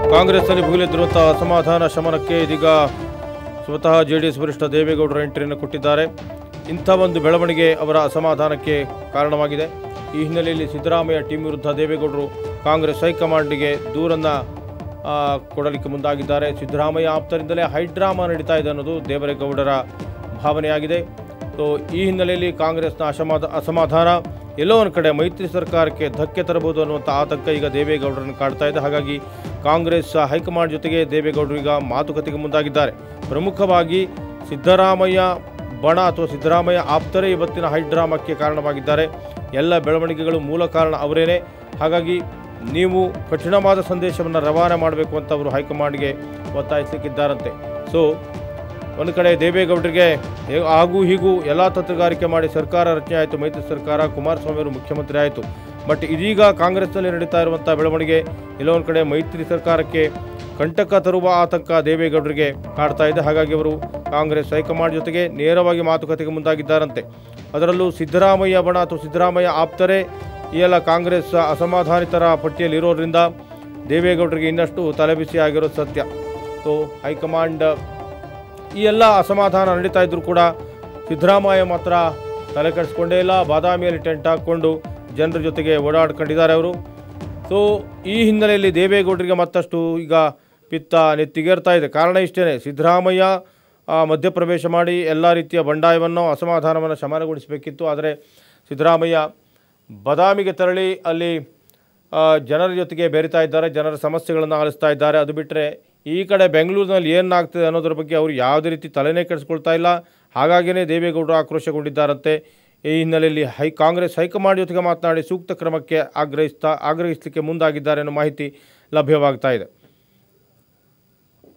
ಕಾಂಗ್ರೆಸ್ನಲ್ಲಿ ಭುಗಿಲೆದ್ದಿರುವಂತಹ ಅಸಮಾಧಾನ ಶಮನಕ್ಕೆ ಇದೀಗ ಸ್ವತಃ ಜೆ ಡಿ ಎಸ್ ವರಿಷ್ಠ ದೇವೇಗೌಡರು ಎಂಟ್ರಿಯನ್ನು ಕೊಟ್ಟಿದ್ದಾರೆ ಇಂಥ ಒಂದು ಬೆಳವಣಿಗೆ ಅವರ ಅಸಮಾಧಾನಕ್ಕೆ ಕಾರಣವಾಗಿದೆ ಈ ಹಿನ್ನೆಲೆಯಲ್ಲಿ ಸಿದ್ದರಾಮಯ್ಯ ಟೀಮ್ ವಿರುದ್ಧ ದೇವೇಗೌಡರು ಕಾಂಗ್ರೆಸ್ ಹೈಕಮಾಂಡ್ಗೆ ದೂರನ್ನು ಆ, ಕೊಡಲಿಕ್ಕೆ ಮುಂದಾಗಿದ್ದಾರೆ ಸಿದ್ದರಾಮಯ್ಯ ಆಪ್ತರಿಂದಲೇ ಹೈಡ್ರಾಮಾ ನಡೀತಾ ಇದೆ ಅನ್ನೋದು ದೇವರೇಗೌಡರ ಭಾವನೆಯಾಗಿದೆ ಸೊ ಈ ಹಿನ್ನೆಲೆಯಲ್ಲಿ ಕಾಂಗ್ರೆಸ್ನ ಅಸಮಾಧ ಅಸಮಾಧಾನ ಎಲ್ಲೋ ಒಂದು ಕಡೆ ಮೈತ್ರಿ ಸರ್ಕಾರಕ್ಕೆ ಧಕ್ಕೆ ತರಬಹುದು ಅನ್ನುವಂಥ ಆತಂಕ ಈಗ ದೇವೇಗೌಡರನ್ನು ಕಾಡ್ತಾ ಇದೆ ಹಾಗಾಗಿ ಕಾಂಗ್ರೆಸ್ ಹೈಕಮಾಂಡ್ ಜೊತೆಗೆ ದೇವೇಗೌಡರು ಈಗ ಮಾತುಕತೆಗೆ ಮುಂದಾಗಿದ್ದಾರೆ ಪ್ರಮುಖವಾಗಿ ಸಿದ್ದರಾಮಯ್ಯ ಬಣ ಅಥವಾ ಸಿದ್ದರಾಮಯ್ಯ ಆಪ್ತರೇ ಇವತ್ತಿನ ಹೈಡ್ರಾಮಕ್ಕೆ ಕಾರಣವಾಗಿದ್ದಾರೆ ಎಲ್ಲ ಬೆಳವಣಿಗೆಗಳು ಮೂಲ ಕಾರಣ ಅವರೇನೆ ಹಾಗಾಗಿ ನೀವು ಕಠಿಣವಾದ ಸಂದೇಶವನ್ನು ರವಾನೆ ಮಾಡಬೇಕು ಅಂತ ಅವರು ಹೈಕಮಾಂಡ್ಗೆ ಒತ್ತಾಯಿಸಲಿಕ್ಕಿದ್ದಾರಂತೆ ಸೊ ಒಂದು ಕಡೆ ದೇವೇಗೌಡರಿಗೆ ಹೇ- ಹಾಗೂ ಹೀಗೂ ಎಲ್ಲ ತಂತ್ರಗಾರಿಕೆ ಮಾಡಿ ಸರ್ಕಾರ ರಚನೆ ಆಯಿತು ಮೈತ್ರಿ ಸರ್ಕಾರ ಕುಮಾರಸ್ವಾಮಿ ಅವರು ಮುಖ್ಯಮಂತ್ರಿ ಆಯಿತು ಬಟ್ ಇದೀಗ ಕಾಂಗ್ರೆಸ್ನಲ್ಲಿ ನಡೀತಾ ಇರುವಂಥ ಬೆಳವಣಿಗೆ ಎಲ್ಲೋ ಒಂದು ಕಡೆ ಮೈತ್ರಿ ಸರ್ಕಾರಕ್ಕೆ ಕಂಟಕ ತರುವ ಆತಂಕ ದೇವೇಗೌಡರಿಗೆ ಕಾಡ್ತಾ ಇದೆ ಹಾಗಾಗಿ ಅವರು ಕಾಂಗ್ರೆಸ್ ಹೈಕಮಾಂಡ್ ಜೊತೆಗೆ ನೇರವಾಗಿ ಮಾತುಕತೆಗೆ ಮುಂದಾಗಿದ್ದಾರಂತೆ ಅದರಲ್ಲೂ ಸಿದ್ದರಾಮಯ್ಯ ಬಣ ಅಥವಾ ಸಿದ್ದರಾಮಯ್ಯ ಆಪ್ತರೇ ಈ ಎಲ್ಲ ಕಾಂಗ್ರೆಸ್ ಅಸಮಾಧಾನಿತರ ಪಟ್ಟಿಯಲ್ಲಿ ಇರೋದ್ರಿಂದ ದೇವೇಗೌಡರಿಗೆ ಇನ್ನಷ್ಟು ತಲೆಬಿಸಿ ಆಗಿರೋದು ಸತ್ಯ ಸೊ ಹೈಕಮಾಂಡ್ ಈ ಎಲ್ಲ ಅಸಮಾಧಾನ ನಡೀತಾ ಇದ್ರೂ ಕೂಡ ಸಿದ್ದರಾಮಯ್ಯ ಮಾತ್ರ ತಲೆ ಕೆಡಿಸ್ಕೊಂಡೇ ಇಲ್ಲ ಬಾದಾಮಿಯಲ್ಲಿ ಟೆಂಟ್ ಹಾಕ್ಕೊಂಡು ಜನರ ಜೊತೆಗೆ ಓಡಾಡ್ಕೊಂಡಿದ್ದಾರೆ ಅವರು ಸೊ ಈ ಹಿನ್ನೆಲೆಯಲ್ಲಿ ದೇವೇಗೌಡರಿಗೆ ಮತ್ತಷ್ಟು ಈಗ ಪಿತ್ತ ನೆತ್ತಿಗೇರ್ತಾ ಇದೆ ಕಾರಣ ಇಷ್ಟೇ ಸಿದ್ದರಾಮಯ್ಯ ಆ, ಮಧ್ಯಪ್ರವೇಶ ಮಾಡಿ ಎಲ್ಲ ರೀತಿಯ ಬಂಡಾಯವನ್ನು ಅಸಮಾಧಾನವನ್ನು ಶಮನಗೊಳಿಸಬೇಕಿತ್ತು ಆದರೆ ಸಿದ್ದರಾಮಯ್ಯ ಬದಾಮಿಗೆ ತೆರಳಿ ಅಲ್ಲಿ ಆ, ಜನರ ಜೊತೆಗೆ ಬೆರಿತಾ ಇದ್ದಾರೆ ಜನರ ಸಮಸ್ಯೆಗಳನ್ನು ಆಲಿಸ್ತಾ ಇದ್ದಾರೆ ಅದು ಬಿಟ್ಟರೆ ಈ ಕಡೆ ಬೆಂಗಳೂರಿನಲ್ಲಿ ಏನಾಗ್ತದೆ ಅನ್ನೋದ್ರ ಬಗ್ಗೆ ಅವರು ಯಾವುದೇ ರೀತಿ ತಲೆನೇ ಕೆಡಿಸ್ಕೊಳ್ತಾ ಇಲ್ಲ ಹಾಗಾಗಿಯೇ ದೇವೇಗೌಡರು ಆಕ್ರೋಶಗೊಂಡಿದ್ದಾರಂತೆ ಈ ಹಿನ್ನೆಲೆಯಲ್ಲಿ ಹೈ ಕಾಂಗ್ರೆಸ್ ಹೈಕಮಾಂಡ್ ಜೊತೆಗೆ ಮಾತನಾಡಿ ಸೂಕ್ತ ಕ್ರಮಕ್ಕೆ ಆಗ್ರಹಿಸ್ತಾ ಆಗ್ರಹಿಸಲಿಕ್ಕೆ ಮುಂದಾಗಿದ್ದಾರೆ ಅನ್ನೋ ಮಾಹಿತಿ ಲಭ್ಯವಾಗ್ತಾ ಇದೆ